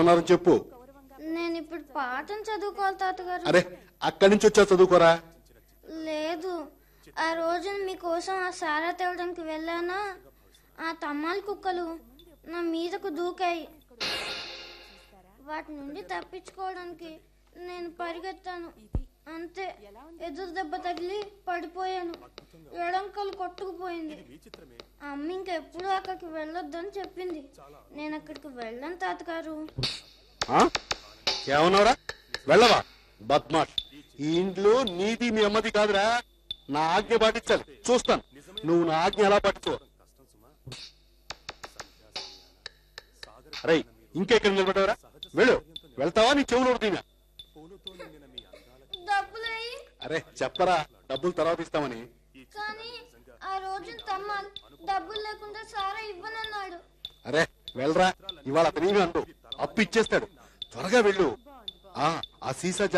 ఏమన్నారని చెప్పు నేను ఇప్పుడు పాఠం చదువుకోవాలి తాతగారు అరే అక్కడి నుంచి వచ్చా చదువుకోరా లేదు ఆ రోజు మీకోసం ఆ సారా తేవడానికి వెళ్ళానా ఆ తమ్మాలి కుక్కలు నా మీదకు దూకాయి వాటి నుండి తప్పించుకోవడానికి నేను పరిగెత్తాను అంతే ఎదురు దెబ్బ తగిలి పడిపోయాను ఎడంకలు కొట్టుకుపోయింది అమ్మ ఇంకెప్పుడు అక్కడికి వెళ్ళొద్దని చెప్పింది నేను అక్కడికి వెళ్ళాను తాతగారు ఆ? ఏమన్నావురా వెళ్ళవా బద్మాష్ ఈ ఇంట్లో నీది మీ అమ్మది కాదురా నా ఆజ్ఞ పాటించాలి చూస్తాను నువ్వు నా ఆజ్ఞ ఎలా పాటించు అరే ఇంకెక్కడ నిలబడ్డావరా వెళ్ళు వెళ్తావా నీ చెవులు తీనా డబ్బులేయి అరే చెప్పరా డబ్బులు తర్వాత ఇస్తామని కానీ ఆ రోజు తమ్మాల్ డబ్బులు లేకుండా సారా ఇవ్వనన్నాడు అరే వెళ్ళరా ఇవాళ అతనేమి అండు అప్పు ఇచ్చేస్తాడు త్వరగా వెళ్ళు ఆ ఆ సీసా